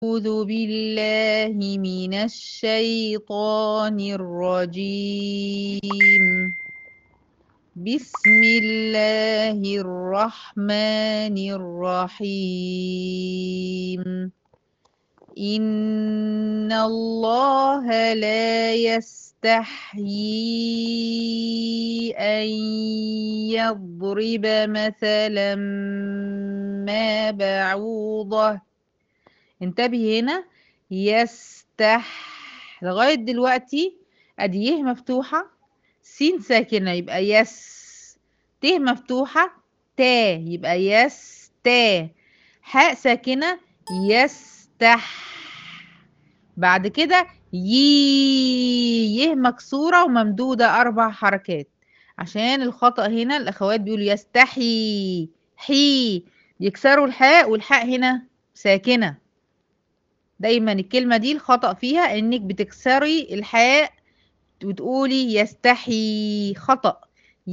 أعوذ بالله من الشيطان الرجيم بسم الله الرحمن الرحيم إن الله لا يستحيي أن يضرب مثلا ما بعوضة انتبهي هنا يستح لغاية دلوقتي ادي يه مفتوحة سين ساكنة يبقى يس ت مفتوحة تا يبقى يس تا حاء ساكنة يستح بعد كده يي يه مكسورة وممدودة أربع حركات عشان الخطأ هنا الأخوات بيقولوا يستحي حي يكسروا الحاء والحاء هنا ساكنة دايما الكلمة دي الخطأ فيها انك بتكسري الحاء وتقولي يستحي خطأ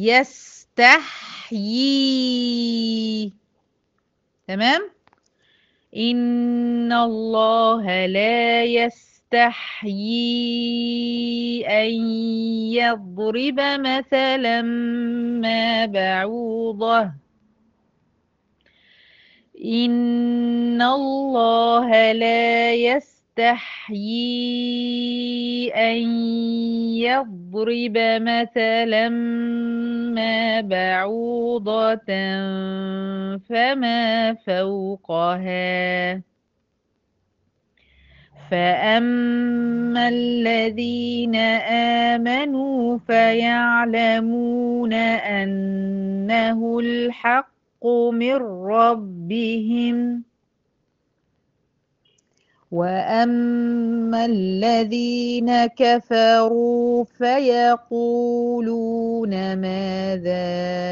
يستحيي تمام إن الله لا يستحيي أن يضرب مثلا ما بعوضة إن الله لا يستحيي أن يضرب مثلا ما بعوضة فما فوقها فأما الذين آمنوا فيعلمون أنه الحق من ربهم وأما الذين كفروا فيقولون ماذا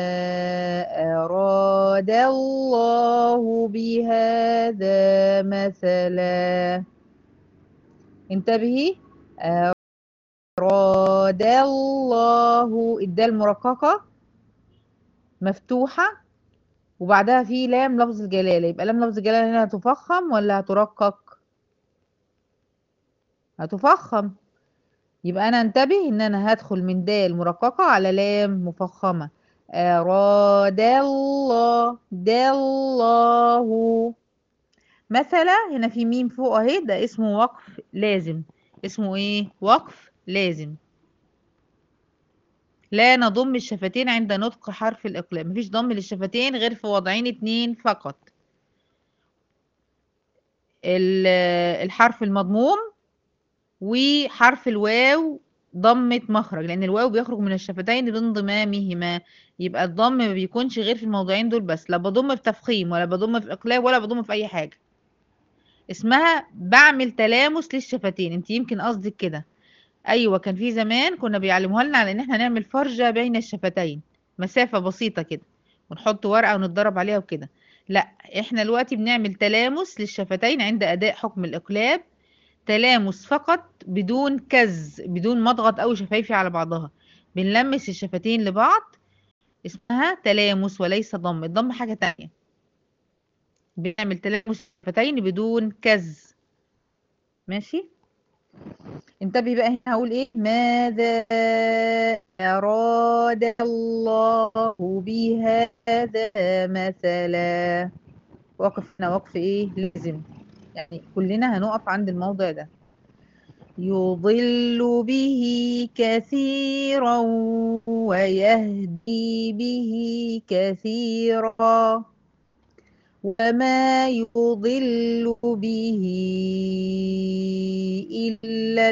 أراد الله بهذا مثلا انتبهي أراد الله الدال المرققة مفتوحة وبعدها في لام لفظ الجلالة يبقى لام لفظ الجلالة هنا هتفخم ولا هترقق هتفخم يبقى انا انتبه ان انا هدخل من دال مرققة على لام مفخمة أراد الله دا الله مثلا هنا في ميم فوق اهي ده اسمه وقف لازم اسمه ايه وقف لازم لا نضم الشفتين عند نطق حرف الإقلاب مفيش ضم للشفتين غير في وضعين اتنين فقط الحرف المضموم وحرف الواو ضمة مخرج لأن الواو بيخرج من الشفتين بانضمامهما يبقى الضم ما بيكونش غير في الموضعين دول بس لا بضم في تفخيم ولا بضم في إقلاب ولا بضم في أي حاجة اسمها بعمل تلامس للشفتين انت يمكن قصدك كده ايوه كان في زمان كنا بيعلموها لنا على ان احنا نعمل فرجة بين الشفتين مسافة بسيطة كده ونحط ورقة ونتدرب عليها وكده لا احنا دلوقتي بنعمل تلامس للشفتين عند اداء حكم الاقلاب تلامس فقط بدون كز بدون مضغط او شفايفي على بعضها بنلمس الشفتين لبعض اسمها تلامس وليس ضم الضم حاجة تانية بنعمل تلامس الشفتين بدون كز ماشي انتبهي بقى هنا هقول ايه ماذا أراد الله بهذا مثلا وقف هنا وقف ايه لازم يعني كلنا هنقف عند الموضع ده يضل به كثيرا ويهدي به كثيرا وما يضل به إلا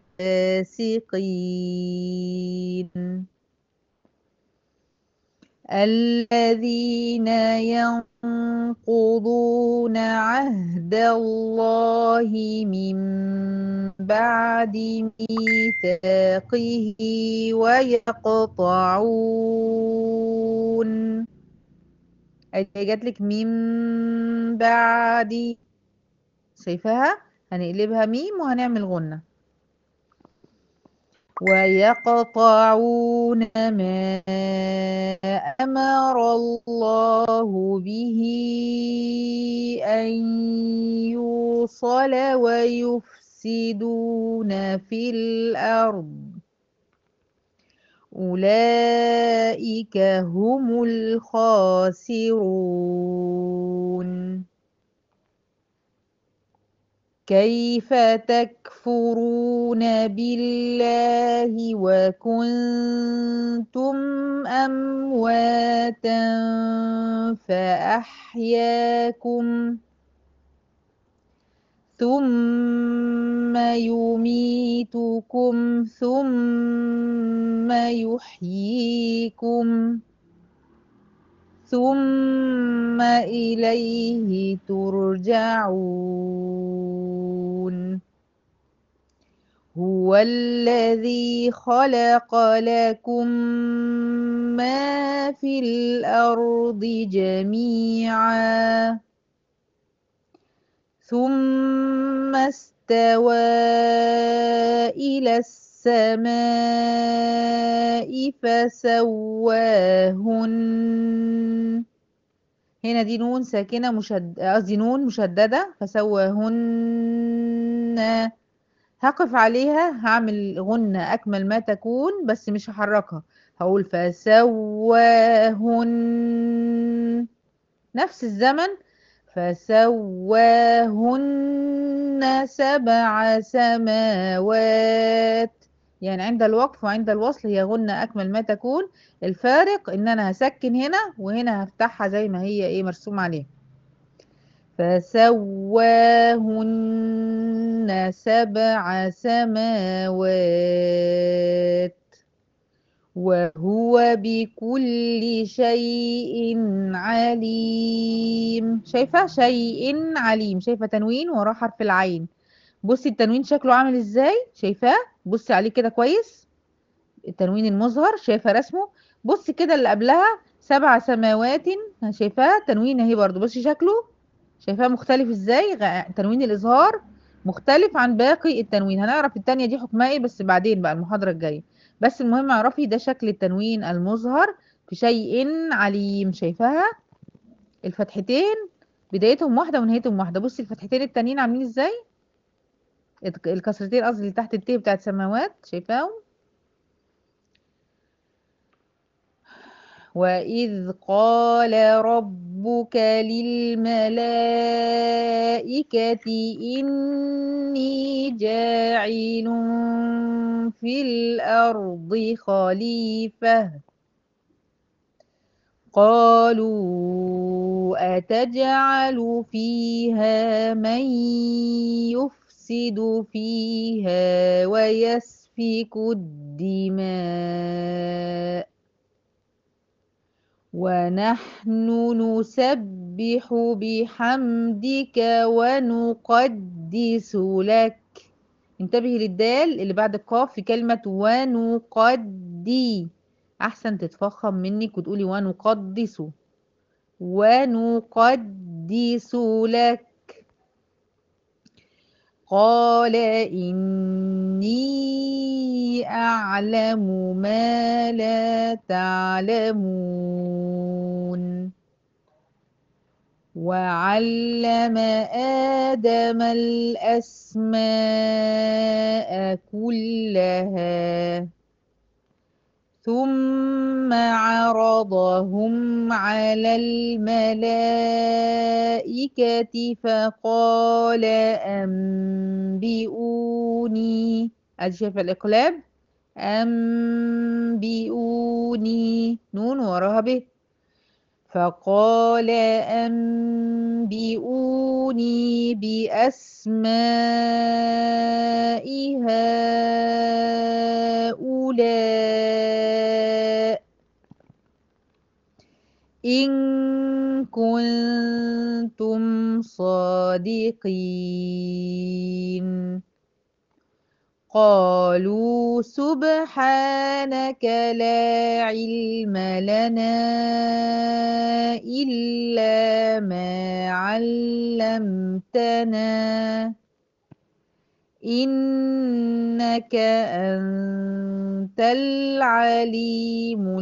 الفاسقين الذين ينقضون عهد الله من بعد ميثاقه ويقطعون جات لك ميم بعد شايفاها هنقلبها ميم وهنعمل غنة ويقطعون ما أمر الله به أن يوصل ويفسدون في الأرض أولئك هم الخاسرون كيف تكفرون بالله وكنتم أمواتا فأحياكم ثم يميتكم ثم يحييكم ثم إليه ترجعون هو الذي خلق لكم ما في الأرض جميعا ثم استوى إلى السماء فسواهن هنا دي نون ساكنة مشد قصدي نون مشددة فسواهن هقف عليها هعمل غنة أكمل ما تكون بس مش هحركها هقول فسواهن نفس الزمن فسواهن سبع سماوات يعني عند الوقف وعند الوصل هي غنة أكمل ما تكون الفارق إن أنا هسكن هنا وهنا هفتحها زي ما هي إيه مرسوم عليها فسواهن سبع سماوات وهو بكل شيء عليم شايفة شيء عليم شايفة تنوين وراه حرف العين بصي التنوين شكله عامل ازاي شايفاه بصي عليه كده كويس التنوين المظهر شايفة رسمه بصي كده اللي قبلها سبع سماوات شايفاه تنوين اهي برضو بصي شكله شايفاه مختلف ازاي غ- تنوين الإظهار مختلف عن باقي التنوين هنعرف التانية دي حكمها ايه بس بعدين بقى المحاضرة الجاية بس المهم اعرفي ده شكل التنوين المظهر في شيء عليم شايفاها الفتحتين بدايتهم واحدة ونهايتهم واحدة بصي الفتحتين التانيين عاملين ازاي الك- الكسرتين قصدي اللي تحت الت بتاعت سماوات شايفاهم وإذ قال ربك للملائكة إني جاعل في الأرض خليفة قالوا أتجعل فيها من يفسد فيها ويسفك الدماء ونحن نسبح بحمدك ونقدس لك انتبهي للدال اللي بعد القاف في كلمة ونقدي أحسن تتفخم منك وتقولي ونقدس ونقدس لك قال إني أعلم ما لا تعلمون وعلم آدم الأسماء كلها ثم عرضهم على الملائكة فقال أنبئوني أدي شايفة الإقلاب أنبئوني نون وراها ب فقال أنبئوني بأسماء هؤلاء إن كنتم صادقين قالوا سبحانك لا علم لنا إلا ما علمتنا إنك أنت العليم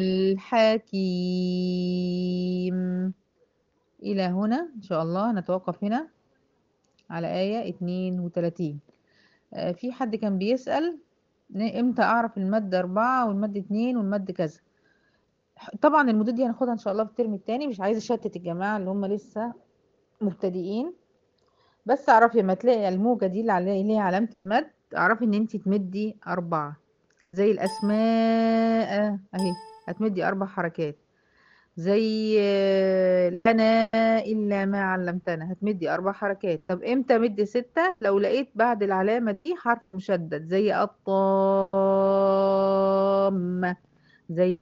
الحكيم إلى هنا إن شاء الله نتوقف هنا على آية 32 آه، في حد كان بيسأل ن- امتى أعرف المادة أربعة والمادة اتنين والمادة كذا طبعا المدود دي هناخدها إن شاء الله في الترم التاني مش عايزة أشتت الجماعة اللي هم لسه مبتدئين بس اعرفي لما تلاقي الموجة دي اللي عليها ليها علامة المد اعرفي ان انت تمدي أربعة زي الأسماء اهي هتمدي أربع حركات زي آه، لنا إلا ما علمتنا هتمدي أربع حركات طب امتى مدي ستة لو لقيت بعد العلامة دي حرف مشدد زي الطامة زي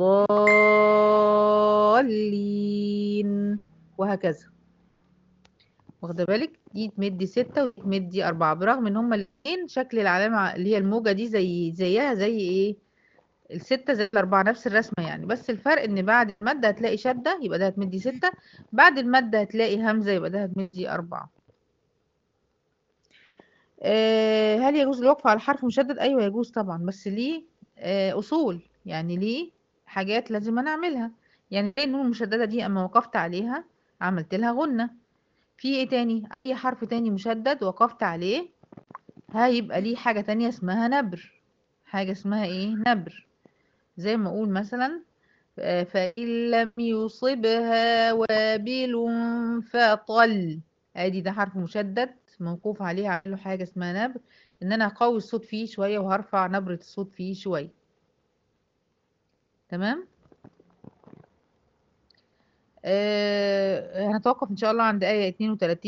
الضالين وهكذا واخده بالك دي تمدي ستة ودي تمدي أربعة برغم ان هما الاتنين شكل العلامة اللي هي الموجة دي زي زيها زي ايه الستة زي الأربعة نفس الرسمة يعني بس الفرق ان بعد المادة هتلاقي شدة يبقى ده هتمدي ستة بعد المادة هتلاقي همزة يبقى ده هتمدي أربعة آه هل يجوز الوقف على حرف مشدد أيوة يجوز طبعا بس ليه آه أصول يعني ليه حاجات لازم نعملها يعني ليه النون المشددة دي أما وقفت عليها عملت لها غنة في ايه تاني اي حرف تاني مشدد وقفت عليه هيبقى ليه حاجة تانية اسمها نبر حاجة اسمها ايه نبر زي ما اقول مثلا آه، فإن لم يصبها وابل فطل ادي ده حرف مشدد موقوف عليه اعمل له حاجة اسمها نبر ان انا هقوي الصوت فيه شوية وهرفع نبرة الصوت فيه شوية تمام آه هنتوقف ان شاء الله عند آية 32